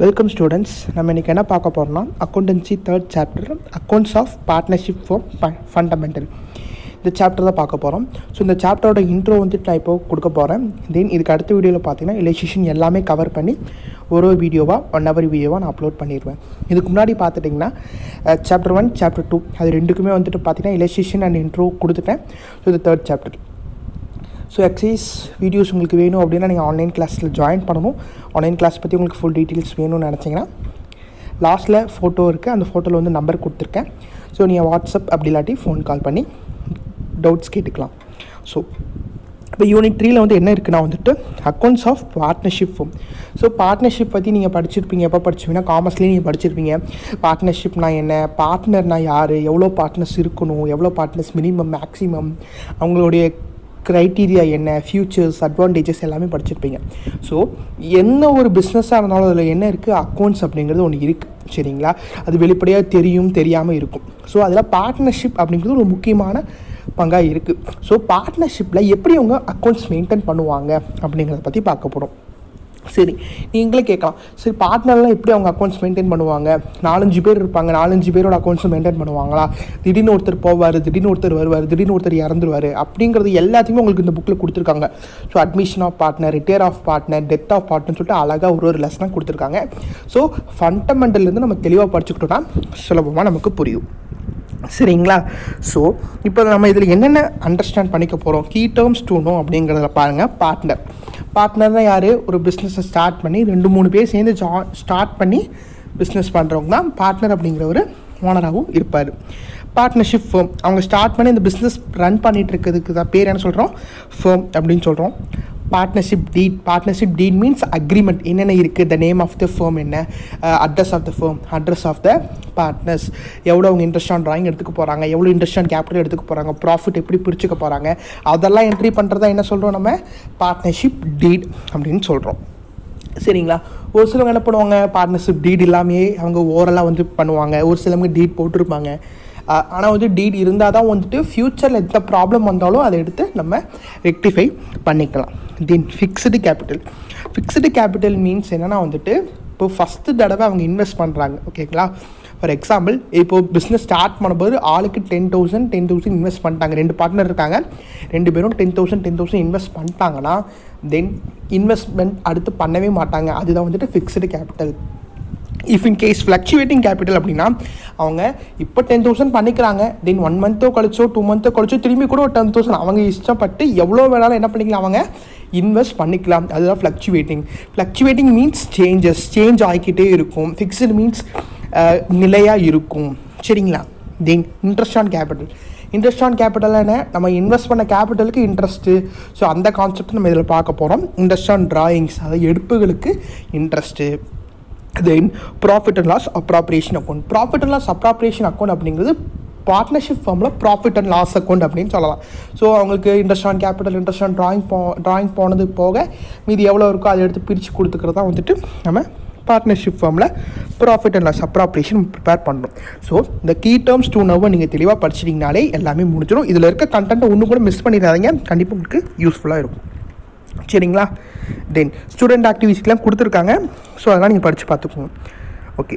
welcome students நம்ம இன்றைக்கி என்ன பார்க்க போகிறோம்னா accountancy third chapter accounts of partnership for fundamental இந்த சாப்டர் தான் பார்க்க போகிறோம் ஸோ இந்த சாப்டரோட இன்ட்ரோ வந்துட்டு நான் இப்போ கொடுக்க போகிறேன் தென் இதுக்கு அடுத்த வீடியோவில் பார்த்தீங்கன்னா இலஸ்ட்ரேஷன் எல்லாமே கவர் பண்ணி ஒரு ஒரு வீடியோவாக ஒன் ஹவர் வீடியோவாக நான் அப்லோட் பண்ணிடுவேன் இதுக்கு முன்னாடி பார்த்துட்டிங்கன்னா சாப்டர் ஒன் சாப்டர் டூ அது ரெண்டுக்குமே வந்துட்டு பார்த்தீங்கன்னா இலஸ்ட்ரேஷன் அண்ட் இன்ட்ரோ கொடுத்துட்டேன் ஸோ இது third chapter so exercise videos உங்களுக்கு வேணும் அப்படின்னா நீங்கள் ஆன்லைன் கிளாஸில் ஜாயின் பண்ணணும் ஆன்லைன் கிளாஸ் பற்றி உங்களுக்கு ஃபுல் டீட்டெயில்ஸ் வேணும்னு நினச்சிங்கன்னா லாஸ்ட்டில் ஃபோட்டோ இருக்குது அந்த ஃபோட்டோவில் வந்து நம்பர் கொடுத்துருக்கேன் ஸோ நீங்கள் வாட்ஸ்அப் அப்படி இல்லாட்டி ஃபோன் கால் பண்ணி டவுட்ஸ் கேட்டுக்கலாம் ஸோ இப்போ யூனிட் த்ரீல வந்து என்ன இருக்குன்னா வந்துட்டு accounts of partnership form so partnership பற்றி நீங்கள் படிச்சிருப்பீங்க எப்போ படிச்சிங்கன்னா காமர்ஸ்லேயே நீங்கள் படிச்சிருப்பீங்க பார்ட்னர்ஷிப்னா என்ன பார்ட்னர்னா யார் எவ்வளோ பார்ட்னர்ஸ் இருக்கணும் எவ்வளோ பார்ட்னர்ஸ் மினிமம் மேக்ஸிமம் அவங்களுடைய க்ரைட்டீரியா என்ன ஃபியூச்சர்ஸ் அட்வான்டேஜஸ் எல்லாமே படிச்சிருப்பீங்க ஸோ என்ன ஒரு பிஸ்னஸாக இருந்தாலும் அதில் என்ன இருக்குது அக்கௌண்ட்ஸ் அப்படிங்கிறது ஒன்று இருக்குது சரிங்களா அது வெளிப்படையாக தெரியும் தெரியாமல் இருக்கும் ஸோ அதில் பார்ட்னர்ஷிப் அப்படிங்கிறது ஒரு முக்கியமான பங்காக இருக்குது ஸோ பார்ட்னர்ஷிப்பில் எப்படி அவங்க அக்கௌண்ட்ஸ் மெயின்டைன் பண்ணுவாங்க அப்படிங்கிறத பற்றி பார்க்க போகிறோம் சரி நீங்களே கேட்கலாம் சரி பார்ட்னர்லாம் எப்படி அவங்க அக்கௌண்ட்ஸ் மெயின்டைன் பண்ணுவாங்க நாலஞ்சு பேர் இருப்பாங்க நாலஞ்சு பேரோட அக்கௌண்ட்ஸும் மெயின்டைன் பண்ணுவாங்களா திடீர்னு ஒருத்தர் போவார் திடீர்னு ஒருத்தர் வருவார் திடீர்னு ஒருத்தர் இறந்துருவார் அப்படிங்கிறது எல்லாத்தையுமே உங்களுக்கு இந்த புக்கில் கொடுத்துருக்காங்க so admission of partner retire of partner death of பார்ட்னர்னு சொல்லிட்டு அழகாக ஒரு ஒரு லெசனாக கொடுத்துருக்காங்க ஸோ ஃபண்டமெண்டல்லேருந்து நம்ம தெளிவாக படிச்சுக்கிட்டோம்னா சுலபமாக நமக்கு புரியும் சரிங்களா ஸோ இப்போ நம்ம இதில் என்னென்ன அண்டர்ஸ்டாண்ட் பண்ணிக்க போகிறோம் கீ டேர்ம்ஸ் டூ நோ அப்படிங்கிறத பாருங்கள் பார்ட்னர் பார்ட்னர் தான் யார் ஒரு பிஸ்னஸை ஸ்டார்ட் பண்ணி ரெண்டு மூணு பேர் சேர்ந்து ஜா ஸ்டார்ட் பண்ணி பிஸ்னஸ் பண்ணுறவங்க தான் பார்ட்னர் அப்படிங்கிற ஒரு ஓனராகவும் இருப்பார் பார்ட்னர்ஷிப் ஃபேம் அவங்க ஸ்டார்ட் பண்ணி இந்த பிஸ்னஸ் ரன் பண்ணிகிட்டு இருக்கிறதுக்கு தான் பேர் என்ன சொல்கிறோம் ஃபேம் அப்படின்னு சொல்கிறோம் partnership deed partnership deed means agreement என்னென்ன இருக்குது the name of the firm என்ன address of the firm address of the partners எவ்வளோ அவங்க இன்ட்ரெஸ்ட் ஆன் ட்ராயிங் எடுத்துக்க போகிறாங்க எவ்வளோ இன்ட்ரெஸ்ட் ஆன் கேபிட்டல் எடுத்துக்க போகிறாங்க ப்ராஃபிட் எப்படி பிரிச்சுக்க போகிறாங்க அதெல்லாம் என்ட்ரி பண்ணுறதா என்ன சொல்கிறோம் நம்ம பார்ட்னர்ஷிப் டீட் அப்படின்னு சொல்கிறோம் சரிங்களா ஒரு சிலவங்க என்ன பண்ணுவாங்க பார்ட்னர்ஷிப் டீட் இல்லாமையே அவங்க ஓரலாக வந்து பண்ணுவாங்க ஒரு சிலவங்க டீட் போட்டிருப்பாங்க ஆனால் வந்து டீட் இருந்தால் தான் வந்துட்டு ஃப்யூச்சரில் எந்த ப்ராப்ளம் வந்தாலும் அதை எடுத்து நம்ம ரெக்டிஃபை பண்ணிக்கலாம் then fixed capital fixed capital means என்னென்னா வந்துட்டு இப்போ ஃபஸ்ட்டு தடவை அவங்க இன்வெஸ்ட் பண்ணுறாங்க ஓகேங்களா ஃபார் எக்ஸாம்பிள் இப்போது பிஸ்னஸ் ஸ்டார்ட் பண்ணும்போது ஆளுக்கு ten thousand ten thousand invest பண்ணிட்டாங்க ரெண்டு பார்ட்னர் இருக்காங்க ரெண்டு பேரும் ten thousand ten thousand invest பண்ணிட்டாங்கன்னா தென் இன்வெஸ்ட்மெண்ட் அடுத்து பண்ணவே மாட்டாங்க அதுதான் வந்துட்டு fixed capital if in case fluctuating capital அப்படின்னா அவங்க இப்போ டென் தௌசண்ட் பண்ணிக்கிறாங்க தென் ஒன் மந்த்தோ கழிச்சோ டூ மந்த்தோ கழிச்சோ திரும்பி கூட ஒரு டென் தௌசண்ட் அவங்க இஷ்டப்பட்டு எவ்வளோ வேணாலும் என்ன பண்ணிக்கலாம் அவங்க இன்வெஸ்ட் பண்ணிக்கலாம் அதுதான் fluctuating fluctuating means changes change ஆகிக்கிட்டே இருக்கும் ஃபிக்ஸ்டு மீன்ஸ் நிலையாக இருக்கும் சரிங்களா then interest on capital interest on capital என்ன நம்ம இன்வெஸ்ட் பண்ண கேபிட்டலுக்கு இன்ட்ரெஸ்ட்டு ஸோ அந்த கான்செப்ட் நம்ம இதில் பார்க்க போகிறோம் இன்ட்ரெஸ்ட் ஆன் ட்ராயிங்ஸ் அதாவது எடுப்புகளுக்கு interest then profit and loss appropriation account profit and loss appropriation account அப்படிங்கிறது பார்ட்னர்ஷிப் ஃபார்மில் ப்ராஃபிட் அண்ட் லாஸ் அக்கௌண்ட் அப்படின்னு சொல்லலாம் ஸோ அவங்களுக்கு interest on capital interest on drawing போ ட்ராயிங் போனது போக மீதி எவ்வளோ இருக்கோ அதை எடுத்து பிரித்து கொடுத்துக்கிறது தான் வந்துட்டு நம்ம பார்ட்னர்ஷிப் ஃபார்மில் profit and loss appropriation prepare பண்ணணும் ஸோ இந்த கீ டேர்ம்ஸ் டூ நவ்வை நீங்கள் தெளிவாக படிச்சிட்டிங்கனாலே எல்லாமே முடிஞ்சிடும் இதில் இருக்க கண்டென்ட்டை ஒன்றும் கூட மிஸ் பண்ணிடாதீங்க கண்டிப்பாக உங்களுக்கு யூஸ்ஃபுல்லாக இருக்கும் சரிங்களா தென் ஸ்டூடெண்ட் ஆக்டிவிட்டிஸ்லாம் கொடுத்துருக்காங்க ஸோ அதெல்லாம் நீங்கள் படித்து பார்த்துக்கோங்க ஓகே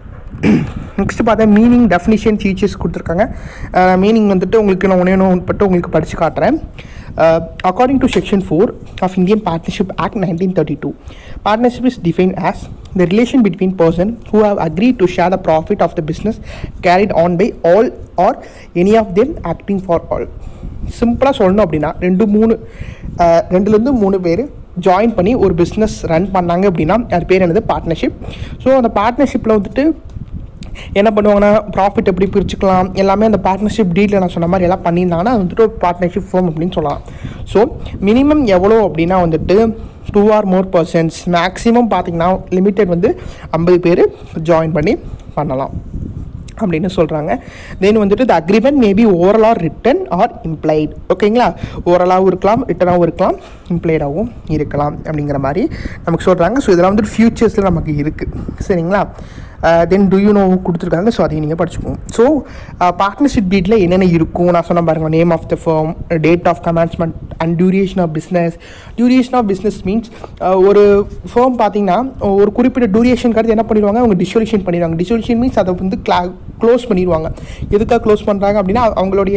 நெக்ஸ்ட்டு பார்த்தா மீனிங் டெஃபினிஷன் ஃபீச்சர்ஸ் கொடுத்துருக்காங்க மீனிங் வந்துட்டு உங்களுக்கு நான் ஒன்றே ஒன்று பட்டு உங்களுக்கு படித்து காட்டுறேன் according to section four of Indian partnership act nineteen thirty two partnership is define as the relation between person who have agreed to share the profit of the business carried on by all or any of them acting for all சிம்பிளாக சொல்லணும் அப்படின்னா ரெண்டு மூணு ரெண்டுலேருந்து மூணு பேர் join பண்ணி ஒரு பிஸ்னஸ் ரன் பண்ணாங்க அப்படின்னா அது பேர் என்னது பார்ட்னர்ஷிப் ஸோ அந்த பார்ட்னர்ஷிப்பில் வந்துட்டு என்ன பண்ணுவாங்கன்னா ப்ராஃபிட் எப்படி பிரிச்சுக்கலாம் எல்லாமே அந்த பார்ட்னர்ஷிப் டீலில் நான் சொன்ன மாதிரி எல்லாம் பண்ணியிருந்தாங்கன்னா அது வந்துட்டு ஒரு பார்ட்னர்ஷிப் ஃபோம் அப்படின்னு சொல்லலாம் ஸோ மினிமம் எவ்வளோ அப்படின்னா வந்துட்டு two or more persons maximum பார்த்தீங்கன்னா லிமிட்டட் வந்து ஐம்பது பேர் ஜாயின் பண்ணி பண்ணலாம் அப்படின்னு சொல்கிறாங்க தென் வந்துட்டு the agreement maybe oral or written or implied ஓகேங்களா ஓரலாகவும் இருக்கலாம் ரிட்டனாகவும் இருக்கலாம் இம்ப்ளைடாகவும் இருக்கலாம் அப்படிங்கிற மாதிரி நமக்கு சொல்கிறாங்க ஸோ இதெல்லாம் வந்துட்டு ஃபியூச்சர்ஸில் நமக்கு இருக்குது சரிங்களா தென் டு யூ நோ கொடுத்துருக்காங்க ஸோ அதையும் நீங்கள் படிச்சுக்கோங்க ஸோ பார்ட்னர்ஷிப் டீட்டில் என்னென்ன இருக்கும் நான் சொன்ன பாருங்க name of the firm date of commencement and duration of business duration of business means ஒரு ஃபர்ம் பார்த்தீங்கன்னா ஒரு குறிப்பிட்ட டியூரேஷன் கருத்து என்ன பண்ணிடுவாங்க அவங்க டிசொல்யூஷன் பண்ணிடுவாங்க டிசொல்யூஷன் மீன்ஸ் அதை வந்து கிளா க்ளோஸ் பண்ணிடுவாங்க எதுக்காக க்ளோஸ் பண்ணுறாங்க அப்படின்னா அவங்களுடைய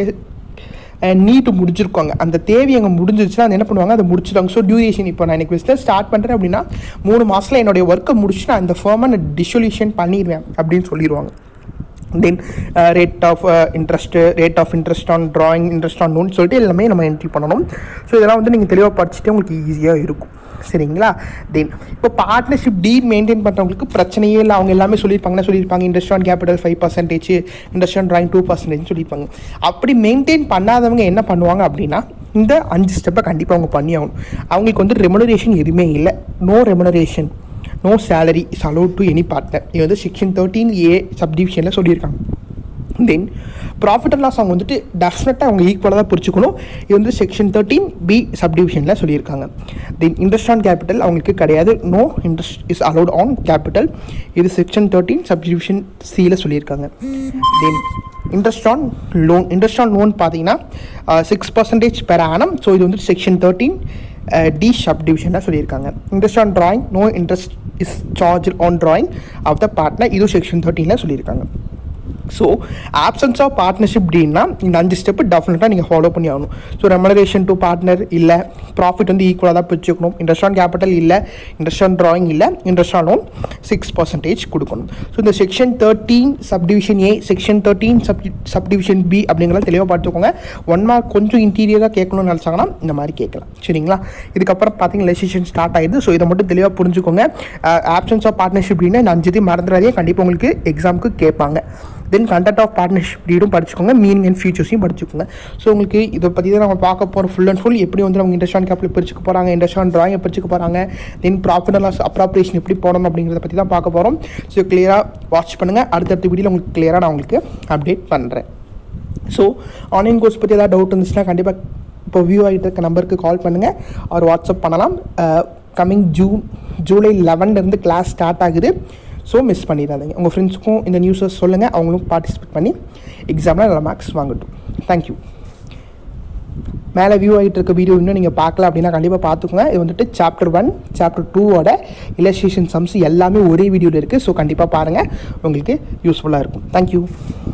நீட்டு முடிச்சிருக்காங்க அந்த தேவை அங்கே முடிஞ்சிருச்சுன்னா அது என்ன பண்ணுவாங்க அதை முடிச்சிடுவாங்க ஸோ டியூரேஷன் இப்போ நான் எனக்கு பிஸ்னஸ் ஸ்டார்ட் பண்ணுறேன் அப்படின்னா மூணு மாதத்தில் என்னுடைய ஒர்க்கை முடிச்சு நான் இந்த ஃபேமை நான் டிசொல்யூஷன் பண்ணிடுவேன் அப்படின்னு சொல்லிடுவாங்க then rate of interest rate of interest on drawing interest on loan சொல்லிட்டு எல்லாமே நம்ம என்ட்ரி பண்ணணும் ஸோ இதெல்லாம் வந்து நீங்கள் தெளிவாக படிச்சுட்டு உங்களுக்கு ஈஸியாக இருக்கும் சரிங்களா தென் இப்போ பார்ட்னர்ஷிப் டீல் மெயின்டைன் பண்ணுறவங்களுக்கு பிரச்சனையே இல்லை அவங்க எல்லாமே சொல்லியிருப்பாங்கன்னா சொல்லியிருப்பாங்க interest on capital five percentage interest on drawing two percentage சொல்லியிருப்பாங்க அப்படி மெயின்டைன் பண்ணாதவங்க என்ன பண்ணுவாங்க அப்படின்னா இந்த அஞ்சு ஸ்டெப்பை கண்டிப்பாக அவங்க பண்ணி ஆகணும் அவங்களுக்கு வந்து ரெமுனரேஷன் எதுவுமே இல்லை no remuneration no salary is allot to any partner இது வந்து செக்ஷன் தேர்ட்டீன் ஏ சப்டிவிஷனில் சொல்லியிருக்காங்க தென் ப்ராஃபிட் அண்ட் லாஸ் அவங்க வந்துட்டு டெஃபினட்டாக அவங்க ஈக்குவலாக தான் பிரிச்சுக்கணும் இது வந்து செக்ஷன் தேர்ட்டீன் பி சப்டிவிஷனில் சொல்லியிருக்காங்க தென் இன்ட்ரெஸ்ட் ஆன் கேபிட்டல் அவங்களுக்கு கிடையாது no interest is allot on capital இது செக்ஷன் தேர்ட்டீன் சப்டிவிஷன் சியில் சொல்லியிருக்காங்க then interest on loan interest on loan பார்த்தீங்கன்னா six percentage per annum so இது வந்து செக்ஷன் தேர்ட்டீன் டி சப் டிவிஷனாக சொல்லியிருக்காங்க interest on drawing no interest is charge on drawing of the partner இது section தேர்ட்டீனில் சொல்லியிருக்காங்க ஸோ ஆப்சன்ஸ் ஆஃப் பார்ட்னர்ஷிப் டீன்னா இந்த அஞ்சு ஸ்டெப்பு டெஃபினட்டாக நீங்கள் ஃபாலோ பண்ணி ஆகணும் ஸோ ரெமலரேஷன் டு பார்ட்னர் இல்லை ப்ராஃபிட் வந்து ஈக்குவலாக தான் பிரிச்சுக்கணும் இன்ட்ரெஸ்ட் ஆன் கேபிட்டல் இல்லை இன்ட்ரெஸ்ட் ஆன் ட்ராயிங் இல்லை interest on loan six percentage கொடுக்கணும் ஸோ இந்த section thirteen subdivision A section thirteen sub subdivision B அப்படிங்கிறத தெளிவாக பார்த்துக்கோங்க ஒன் மார்க் கொஞ்சம் இன்டீரியராக கேட்கணும்னு நினச்சாங்கன்னா இந்த மாதிரி கேட்கலாம் சரிங்களா இதுக்கப்புறம் பார்த்தீங்கன்னா லெசிஷன் ஸ்டார்ட் ஆகிடுது ஸோ இதை மட்டும் தெளிவாக புரிஞ்சுக்கோங்க ஆப்சன்ஸ் ஆஃப் பார்ட்னர்ஷிப் அப்படின்னா இந்த அஞ்சுத்தையும் மறந்துடாதே கண்டிப்பாக உங்களுக்கு எக்ஸாமுக்கு கேட்பாங்க தென் கண்டக்ட் ஆஃப் பார்ட்னர்ஷிப் டீடும் படிச்சுக்கோங்க மீனிங் அண்ட் ஃபியூச்சர்ஸையும் படிச்சுக்கோங்க ஸோ உங்களுக்கு இதை பற்றி தான் நம்ம பார்க்க போகிறோம் ஃபுல் அண்ட் ஃபுல் எப்படி வந்து அவங்க இண்டஸ்ட்ரி ஆன் கேப்பில் பிரிச்சுக்க போகிறாங்க இண்டஸ்ட்ரி ஆன் ட்ராயிங்கை பிரிச்சுக்க போகிறாங்க then profit and loss appropriation எப்படி போடணும் அப்படிங்கிறத பற்றி தான் பார்க்க போகிறோம் ஸோ கிளியராக வாட்ச் பண்ணுங்கள் அடுத்தடுத்த வீடியோவில் உங்களுக்கு கிளியராக நான் உங்களுக்கு அப்டேட் பண்ணுறேன் ஸோ ஆன்லைன் கோர்ஸ் பற்றி ஏதாவது டவுட் இருந்துச்சுன்னா கண்டிப்பாக இப்போ வியூ ஆகிட்டு இருக்க நம்பருக்கு கால் பண்ணுங்கள் அவர் வாட்ஸ்அப் பண்ணலாம் கம்மிங் ஜூன் ஜூலை லெவன்லேருந்து கிளாஸ் ஸ்டார்ட் ஆகுது ஸோ மிஸ் பண்ணிடாதீங்க உங்கள் ஃப்ரெண்ட்ஸுக்கும் இந்த நியூஸை சொல்லுங்கள் அவங்களும் பார்ட்டிசிபேட் பண்ணி எக்ஸாமில் நல்ல மார்க்ஸ் வாங்கட்டும் தேங்க்யூ மேலே வியூ ஆகிட்டு இருக்க வீடியோ இன்னும் நீங்கள் பார்க்கல அப்படின்னா கண்டிப்பாக பார்த்துக்கோங்க இது வந்துட்டு சாப்டர் ஒன் சாப்டர் டூவோட இலஸ்ட்ரேஷன் சம்ஸ் எல்லாமே ஒரே வீடியோவில் இருக்குது ஸோ கண்டிப்பாக பாருங்கள் உங்களுக்கு யூஸ்ஃபுல்லாக இருக்கும் தேங்க்யூ